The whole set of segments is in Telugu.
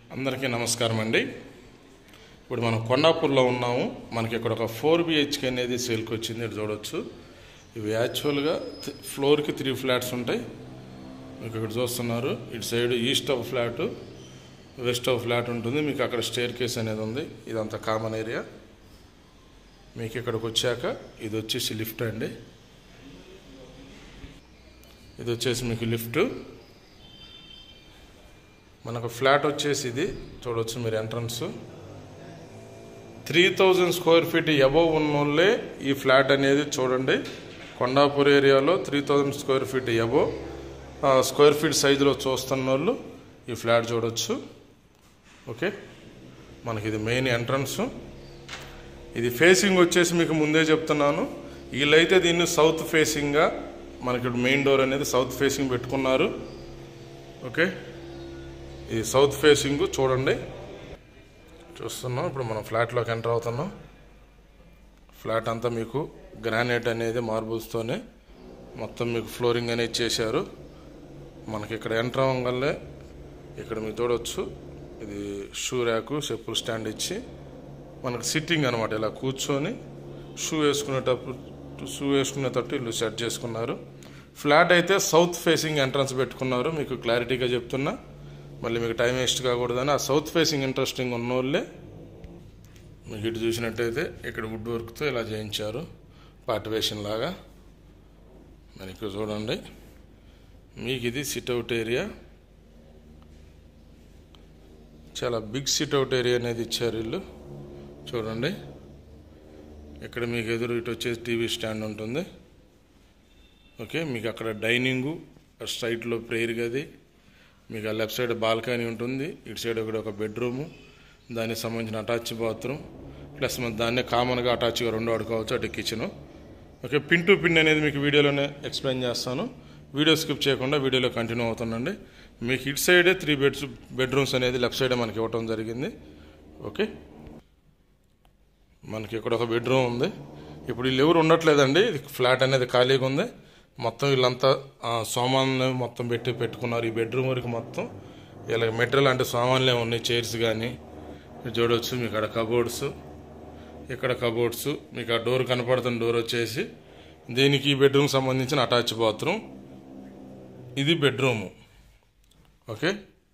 అందరికీ నమస్కారం అండి ఇప్పుడు మనం కొండాపూర్లో ఉన్నాము మనకి ఇక్కడ ఒక ఫోర్ బిహెచ్కే అనేది సేల్కి వచ్చింది ఇటు చూడొచ్చు ఇవి యాక్చువల్గా th- ఫ్లోర్కి త్రీ ఫ్లాట్స్ ఉంటాయి మీకు ఇక్కడ చూస్తున్నారు ఇటు side east of flat west of flat ఉంటుంది మీకు అక్కడ స్టేర్ కేస్ అనేది ఉంది ఇదంతా కామన్ ఏరియా మీకు ఇక్కడికి వచ్చాక ఇది వచ్చేసి లిఫ్ట్ అండి ఇది వచ్చేసి మీకు లిఫ్ట్ మనకు ఫ్లాట్ వచ్చేసి ఇది చూడవచ్చు మీరు entrance three thousand square feet above ఉన్నోళ్ళే ఈ ఫ్లాట్ అనేది చూడండి కొండాపూర్ ఏరియాలో three thousand square feet above square feet సైజులో చూస్తున్న వాళ్ళు ఈ ఫ్లాట్ చూడొచ్చు ఓకే మనకి ఇది మెయిన్ ఎంట్రన్స్ ఇది ఫేసింగ్ వచ్చేసి మీకు ముందే చెప్తున్నాను వీళ్ళైతే దీన్ని సౌత్ ఫేసింగ్గా మనకి మెయిన్ డోర్ అనేది సౌత్ ఫేసింగ్ పెట్టుకున్నారు ఓకే ఇది సౌత్ ఫేసింగ్ చూడండి చూస్తున్నాం ఇప్పుడు మనం ఫ్లాట్లోకి ఎంటర్ అవుతున్నాం ఫ్లాట్ అంతా మీకు గ్రానైట్ అనేది మార్బుల్స్తోనే మొత్తం మీకు ఫ్లోరింగ్ అనేది చేశారు మనకి ఇక్కడ ఎంటర్ అవ్వగలే ఇక్కడ మీరు చూడవచ్చు ఇది షూ ర్యాకు చెప్పులు స్టాండ్ ఇచ్చి మనకు సిట్టింగ్ అనమాట ఇలా కూర్చొని షూ వేసుకునేటప్పుడు షూ వేసుకునేటట్టు ఇల్లు సెట్ చేసుకున్నారు ఫ్లాట్ అయితే సౌత్ ఫేసింగ్ ఎంట్రన్స్ పెట్టుకున్నారు మీకు క్లారిటీగా చెప్తున్నా మళ్ళీ మీకు టైం వేస్ట్ కాకూడదని ఆ సౌత్ ఫేసింగ్ ఇంట్రెస్టింగ్ ఉన్న వాళ్ళే మీకు ఇటు చూసినట్టయితే ఇక్కడ వుడ్ వర్క్తో ఇలా చేయించారు పార్టివేషన్ లాగా మరి ఇక్కడ చూడండి మీకు ఇది సిట్అవుట్ ఏరియా చాలా బిగ్ సిట్అవుట్ ఏరియా అనేది ఇచ్చారు ఇల్లు చూడండి ఇక్కడ మీకు ఎదురు ఇటు వచ్చేసి టీవీ స్టాండ్ ఉంటుంది ఓకే మీకు అక్కడ డైనింగు సైడ్లో ప్రేయర్ గది మీకు ఆ లెఫ్ట్ సైడ్ బాల్కనీ ఉంటుంది ఇటు సైడ్ ఒకటి ఒక బెడ్రూము దానికి సంబంధించిన అటాచ్ బాత్రూమ్ ప్లస్ మన దాన్నే కామన్గా అటాచ్గా రెండు వాడుకోవచ్చు అటు kitchen okay pin to pin అనేది మీకు వీడియోలోనే ఎక్స్ప్లెయిన్ చేస్తాను వీడియో స్కిప్ చేయకుండా వీడియోలో కంటిన్యూ అవుతుందండి మీకు ఇటు సైడే త్రీ బెడ్స్ బెడ్రూమ్స్ అనేది లెఫ్ట్ సైడే మనకి ఇవ్వటం జరిగింది ఓకే మనకి ఇక్కడ ఒక బెడ్రూమ్ ఉంది ఇప్పుడు వీళ్ళు ఎవరు ఉండట్లేదండి ఇది ఫ్లాట్ అనేది ఖాళీగా ఉంది మొత్తం వీళ్ళంతా ఆ, సామాన్లు మొత్తం పెట్టి పెట్టుకున్నారు ఈ బెడ్రూమ్ వరకు మొత్తం ఇలా మెటీరియల్ అంటే సామాన్లే ఉన్నాయి చైర్స్ కానీ చూడవచ్చు మీకు అక్కడ కబోర్డ్స్ ఇక్కడ కబోర్డ్స్ మీకు ఆ డోర్ కనపడుతున్న డోర్ వచ్చేసి దీనికి ఈ బెడ్రూమ్ సంబంధించిన అటాచ్ బాత్రూమ్ ఇది బెడ్రూము ఓకే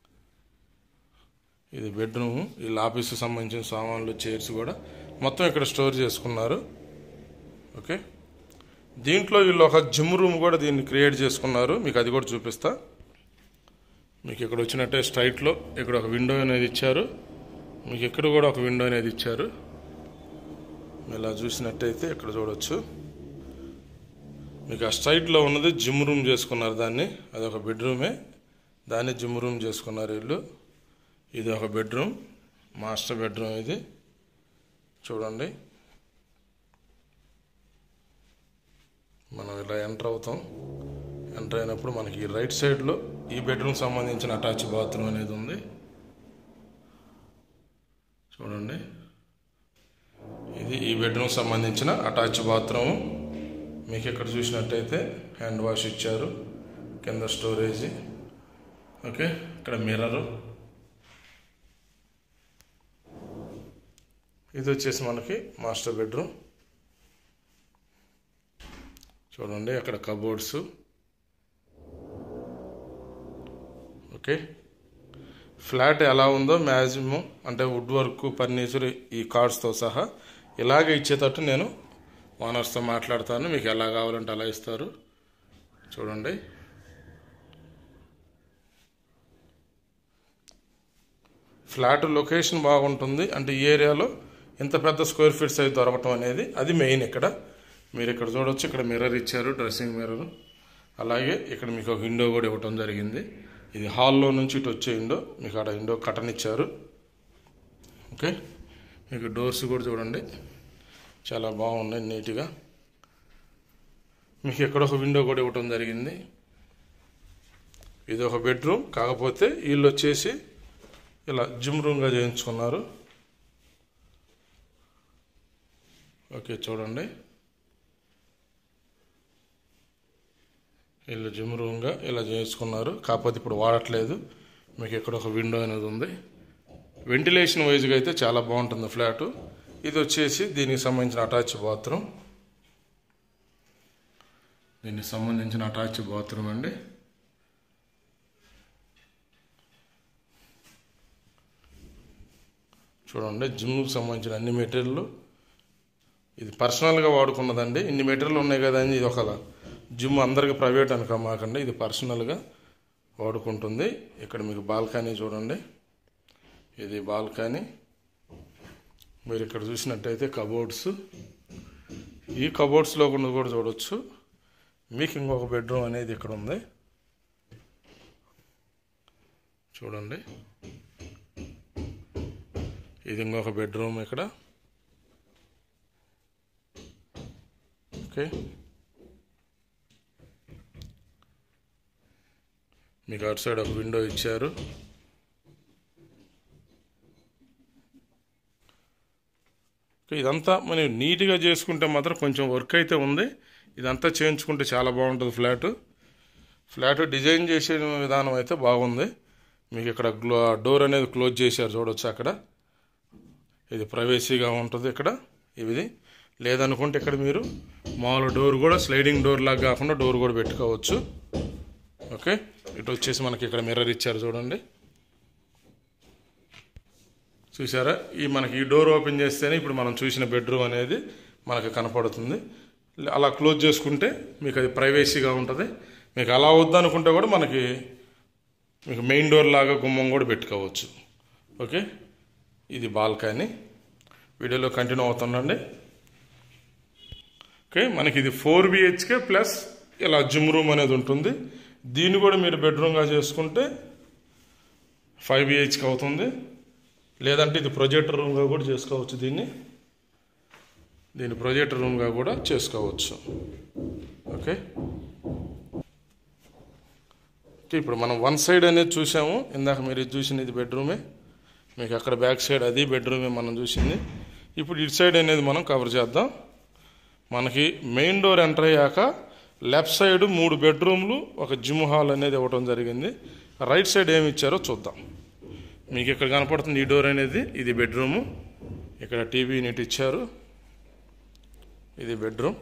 ఇది బెడ్రూమ్ వీళ్ళ ఆఫీస్కి సంబంధించిన సామాన్లు చైర్స్ కూడా మొత్తం ఇక్కడ స్టోర్ చేసుకున్నారు ఓకే దీంట్లో వీళ్ళు ఒక జిమ్ రూమ్ కూడా దీన్ని క్రియేట్ చేసుకున్నారు మీకు అది కూడా చూపిస్తా మీకు ఇక్కడ వచ్చినట్టే స్ట్రైట్లో ఇక్కడ ఒక విండో అనేది ఇచ్చారు మీకు ఇక్కడ కూడా ఒక విండో అనేది ఇచ్చారు ఇలా చూసినట్టయితే ఇక్కడ చూడొచ్చు మీకు ఆ స్ట్రైట్లో ఉన్నది జిమ్ రూమ్ చేసుకున్నారు దాన్ని అది ఒక బెడ్రూమే దాన్ని జిమ్ రూమ్ చేసుకున్నారు వీళ్ళు ఇది ఒక బెడ్రూమ్ మాస్టర్ బెడ్రూమ్ ఇది చూడండి మనం ఇలా ఎంటర్ అవుతాం ఎంటర్ అయినప్పుడు మనకి ఈ రైట్ సైడ్లో ఈ బెడ్రూమ్ సంబంధించిన అటాచ్ బాత్రూమ్ అనేది ఉంది చూడండి ఇది ఈ బెడ్రూమ్ సంబంధించిన అటాచ్ బాత్రూమ్ మీకు ఇక్కడ చూసినట్టయితే హ్యాండ్ వాష్ ఇచ్చారు కింద స్టోరేజ్ ఓకే ఇక్కడ మిర్రరు ఇది వచ్చేసి మనకి మాస్టర్ బెడ్రూమ్ చూడండి అక్కడ కబోర్డ్స్ ఓకే ఫ్లాట్ ఎలా ఉందో మ్యాక్సిమం అంటే వుడ్ వర్క్ ఫర్నిచర్ ఈ కార్డ్స్తో సహా ఇలాగే ఇచ్చేటట్టు నేను ఓనర్స్తో మాట్లాడతాను మీకు ఎలా కావాలంటే అలా ఇస్తారు చూడండి ఫ్లాట్ లొకేషన్ బాగుంటుంది అంటే ఈ ఏరియాలో ఇంత పెద్ద స్క్వేర్ ఫీట్ సైజ్ దొరకటం అనేది అది మెయిన్ ఇక్కడ మీరు ఇక్కడ చూడొచ్చు ఇక్కడ మిర్రర్ ఇచ్చారు డ్రెస్సింగ్ మిర్రర్ అలాగే ఇక్కడ మీకు ఒక విండో కూడా ఇవ్వటం జరిగింది ఇది హాల్లో నుంచి ఇటు వచ్చే విండో మీకు అక్కడ విండో కటన్ ఇచ్చారు ఓకే మీకు డోర్స్ కూడా చూడండి చాలా బాగున్నాయి నీట్గా మీకు ఇక్కడ ఒక విండో కూడా ఇవ్వటం జరిగింది ఇది ఒక బెడ్రూమ్ కాకపోతే వీళ్ళు వచ్చేసి ఇలా జిమ్ రూమ్గా చేయించుకున్నారు ఓకే చూడండి వీళ్ళు జిమ్ రూమ్గా ఇలా చేసుకున్నారు కాకపోతే ఇప్పుడు వాడట్లేదు మీకు ఇక్కడ ఒక విండో అనేది ఉంది వెంటిలేషన్ వైజ్గా అయితే చాలా బాగుంటుంది ఫ్లాటు ఇది వచ్చేసి దీనికి సంబంధించిన అటాచ్ బాత్రూమ్ దీనికి సంబంధించిన అటాచ్ బాత్రూమ్ అండి చూడండి జిమ్కి సంబంధించిన అన్ని మెటీరియల్ ఇది పర్సనల్గా వాడుకున్నదండి ఇన్ని మెటీరియల్ ఉన్నాయి కదా అని ఇది ఒక జిమ్ అందరికి ప్రైవేట్ అనుకో మాకండి ఇది పర్సనల్గా వాడుకుంటుంది ఇక్కడ మీకు బాల్కనీ చూడండి ఇది బాల్కనీ మీరు ఇక్కడ చూసినట్టయితే కబోర్డ్స్ ఈ కబోర్డ్స్లో కూడా కూడా చూడొచ్చు మీకు ఇంకొక బెడ్రూమ్ అనేది ఇక్కడ ఉంది చూడండి ఇది ఇంకొక బెడ్రూమ్ ఇక్కడ ఓకే మీకు అటు సైడ్ ఒక విండో ఇచ్చారు ఇదంతా మనం నీట్గా చేసుకుంటే మాత్రం కొంచెం వర్క్ అయితే ఉంది ఇదంతా చేయించుకుంటే చాలా బాగుంటుంది ఫ్లాట్ ఫ్లాట్ డిజైన్ చేసే విధానం అయితే బాగుంది మీకు ఇక్కడ గ్లో డోర్ అనేది క్లోజ్ చేశారు చూడొచ్చు అక్కడ ఇది ప్రైవసీగా ఉంటుంది ఇక్కడ ఇది లేదనుకుంటే ఇక్కడ మీరు మామూలు డోర్ కూడా స్లైడింగ్ డోర్ లాగా కాకుండా డోర్ కూడా పెట్టుకోవచ్చు ఓకే ఇటు వచ్చేసి మనకి ఇక్కడ మిర్రర్ ఇచ్చారు చూడండి చూసారా ఈ మనకి ఈ డోర్ ఓపెన్ చేస్తేనే ఇప్పుడు మనం చూసిన బెడ్రూమ్ అనేది మనకి కనపడుతుంది అలా క్లోజ్ చేసుకుంటే మీకు అది ప్రైవసీగా ఉంటుంది మీకు అలా వద్దనుకుంటే కూడా మనకి మీకు మెయిన్ డోర్ లాగా గుమ్మం కూడా పెట్టుకోవచ్చు ఓకే ఇది బాల్కనీ వీడియోలో కంటిన్యూ అవుతుండండి ఓకే మనకి ఇది ఫోర్ బిహెచ్కే ప్లస్ ఇలా జిమ్ రూమ్ అనేది ఉంటుంది దీన్ని కూడా మీరు బెడ్రూమ్గా చేసుకుంటే ఫైవ్ బిహెచ్కే అవుతుంది లేదంటే ఇది ప్రొజెక్టర్ రూమ్గా కూడా చేసుకోవచ్చు దీన్ని దీన్ని ప్రొజెక్టర్ రూమ్గా కూడా చేసుకోవచ్చు ఓకే ఓకే ఇప్పుడు మనం వన్ సైడ్ అనేది చూసాము ఇందాక మీరు ఇది చూసింది ఇది బెడ్రూమే మీకు అక్కడ బ్యాక్ సైడ్ అది బెడ్రూమే మనం చూసింది ఇప్పుడు ఇటు సైడ్ అనేది మనం కవర్ చేద్దాం మనకి మెయిన్ డోర్ ఎంటర్ అయ్యాక లెఫ్ట్ సైడ్ మూడు బెడ్రూమ్లు ఒక జిమ్ హాల్ అనేది ఇవ్వడం జరిగింది రైట్ సైడ్ ఏమి ఇచ్చారో చూద్దాం మీకు ఇక్కడ కనపడుతుంది ఈ డోర్ అనేది ఇది బెడ్రూము ఇక్కడ టీవీ యూనిట్ ఇచ్చారు ఇది బెడ్రూమ్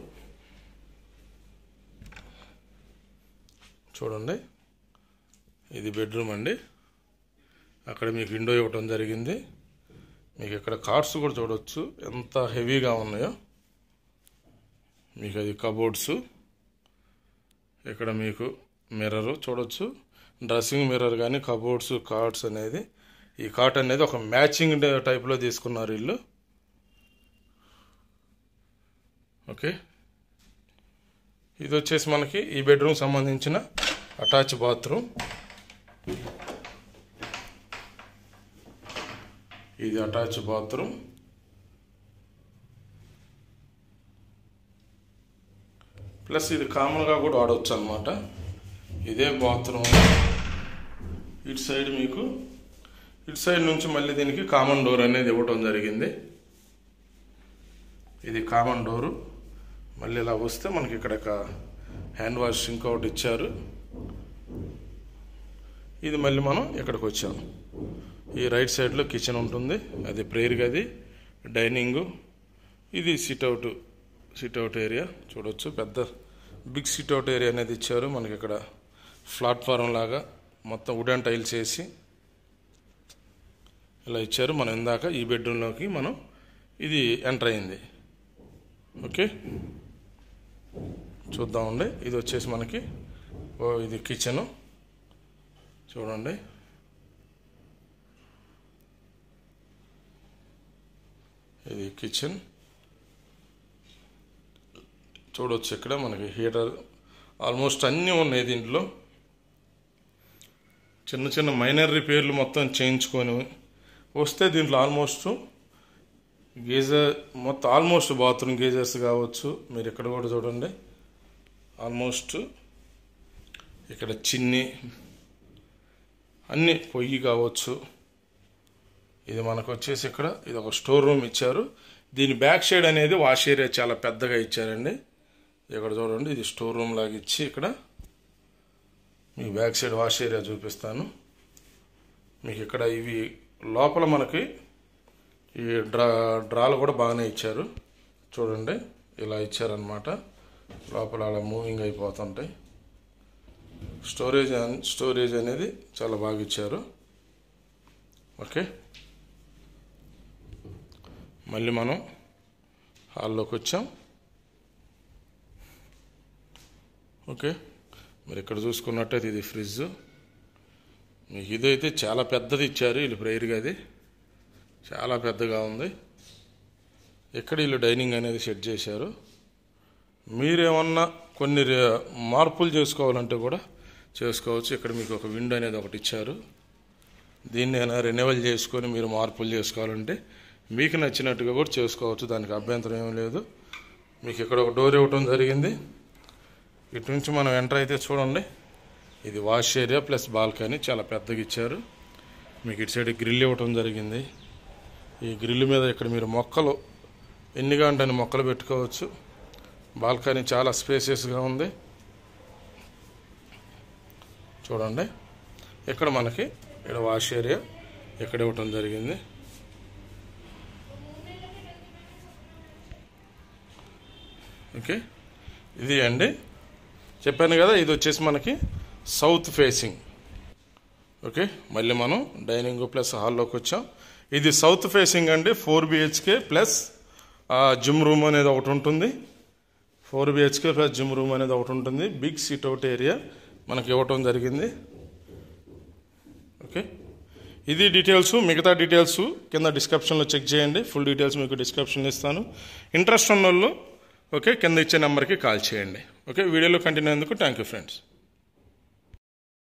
చూడండి ఇది బెడ్రూమ్ అండి అక్కడ మీకు విండో ఇవ్వటం జరిగింది మీకు ఇక్కడ కార్డ్స్ కూడా చూడవచ్చు ఎంత హెవీగా ఉన్నాయో మీకు అది కబోర్డ్స్ ఇక్కడ మీకు మిర్రర్ చూడొచ్చు డ్రెస్సింగ్ మిర్రర్ కానీ కబోర్డ్స్ కార్డ్స్ అనేది ఈ కాట్ అనేది ఒక మ్యాచింగ్ టైప్లో తీసుకున్నారు ఇల్లు ఓకే ఇది వచ్చేసి మనకి ఈ బెడ్రూమ్ సంబంధించిన అటాచ్ బాత్రూమ్ ఇది అటాచ్ బాత్రూమ్ ప్లస్ ఇది కామన్గా కూడా వాడవచ్చు అనమాట ఇదే బాత్రూమ్ ఇటు సైడ్ మీకు ఇటు సైడ్ నుంచి మళ్ళీ దీనికి కామన్ డోర్ అనేది ఇవ్వటం జరిగింది ఇది కామన్ డోరు మళ్ళీ ఇలా వస్తే మనకి ఇక్కడ ఒక హ్యాండ్ వాష్ సింక్ ఒకటి ఇచ్చారు ఇది మళ్ళీ మనం ఇక్కడికి వచ్చాము ఈ రైట్ సైడ్లో కిచెన్ ఉంటుంది అది ప్రేయర్ గది డైనింగు ఇది సిట్అవుట్ సిట్అవుట్ ఏరియా చూడొచ్చు పెద్ద బిగ్ సిట్అవుట్ ఏరియా అనేది ఇచ్చారు మనకి ఇక్కడ ప్లాట్ఫారం లాగా మొత్తం వుడెన్ టైల్స్ వేసి ఇలా ఇచ్చారు మనం ఇందాక ఈ బెడ్రూమ్లోకి మనం ఇది ఎంటర్ అయింది ఓకే చూద్దామండి ఇది వచ్చేసి మనకి ఓ ఇది కిచెను చూడండి ఇది కిచెన్ చూడవచ్చు ఇక్కడ మనకి హీటర్ ఆల్మోస్ట్ అన్నీ ఉన్నాయి దీంట్లో చిన్న చిన్న మైనర్ రిపేర్లు మొత్తం చేయించుకొని వస్తే దీంట్లో ఆల్మోస్ట్ గీజర్ మొత్తం ఆల్మోస్ట్ బాత్రూమ్ గీజర్స్ కావచ్చు మీరు ఇక్కడ కూడా చూడండి ఆల్మోస్ట్ ఇక్కడ చిన్ని అన్ని పొయ్యి కావచ్చు ఇది మనకు వచ్చేసి ఇక్కడ ఇది ఒక స్టోర్ రూమ్ ఇచ్చారు దీని బ్యాక్ సైడ్ అనేది వాష్ ఏరియా చాలా పెద్దగా ఇచ్చారండి ఇక్కడ చూడండి ఇది స్టోర్ రూమ్ లాగా ఇచ్చి ఇక్కడ మీకు బ్యాక్ సైడ్ వాష్ ఏరియా చూపిస్తాను మీకు ఇక్కడ ఇవి లోపల మనకి ఈ డ్రా డ్రాలు కూడా బాగానే ఇచ్చారు చూడండి ఇలా ఇచ్చారనమాట లోపల అలా మూవింగ్ అయిపోతుంటాయి స్టోరేజ్ అన్- స్టోరేజ్ అనేది చాలా బాగా ఇచ్చారు ఓకే మళ్ళీ మనం హాల్లోకి వచ్చాం ఓకే మరి ఇక్కడ చూసుకున్నట్టయితే ఇది ఫ్రిడ్జ్ మీకు ఇదైతే చాలా పెద్దది ఇచ్చారు వీళ్ళు ప్రేయర్ గది చాలా పెద్దగా ఉంది ఇక్కడ వీళ్ళు డైనింగ్ అనేది సెట్ చేశారు మీరేమన్నా కొన్ని రే- మార్పులు చేసుకోవాలంటే కూడా చేసుకోవచ్చు ఇక్కడ మీకు ఒక విండో అనేది ఒకటి ఇచ్చారు దీన్ని అయినా రెన్యువల్ చేసుకొని మీరు మార్పులు చేసుకోవాలంటే మీకు నచ్చినట్టుగా కూడా చేసుకోవచ్చు దానికి అభ్యంతరం ఏమీ లేదు మీకు ఇక్కడ ఒక డోర్ ఇవ్వటం జరిగింది ఇటు నుంచి మనం ఎంటర్ అయితే చూడండి ఇది వాష్ ఏరియా ప్లస్ బాల్కనీ చాలా పెద్దగా ఇచ్చారు మీకు ఇటు సైడ్ గ్రిల్ ఇవ్వటం జరిగింది ఈ గ్రిల్ మీద ఇక్కడ మీరు మొక్కలు ఎన్ని గంటని మొక్కలు పెట్టుకోవచ్చు బాల్కనీ చాలా స్పేసియస్గా ఉంది చూడండి ఇక్కడ మనకి ఇక్కడ వాష్ ఏరియా ఇక్కడ ఇవ్వటం జరిగింది ఓకే ఇది అండి చెప్పాను కదా ఇది వచ్చేసి మనకి సౌత్ ఫేసింగ్ ఓకే మళ్ళీ మనం డైనింగ్ ప్లస్ హాల్లోకి వచ్చాం ఇది సౌత్ ఫేసింగ్ అండి four BHK plus gym room అనేది ఒకటి ఉంటుంది four BHK plus gym room అనేది ఒకటి ఉంటుంది బిగ్ సిట్ అవుట్ ఏరియా మనకి ఇవ్వటం జరిగింది ఓకే ఇది డీటెయిల్స్ మిగతా డీటెయిల్స్ కింద డిస్క్రిప్షన్లో చెక్ చేయండి ఫుల్ డీటెయిల్స్ మీకు డిస్క్రిప్షన్లో ఇస్తాను ఇంట్రెస్ట్ ఉన్న వాళ్ళు ఓకే కింద ఇచ్చే నెంబర్కి కాల్ చేయండి ఓకే వీడియోలో కంటిన్యూ అయ్యేందుకు థ్యాంక్ యూ ఫ్రెండ్స్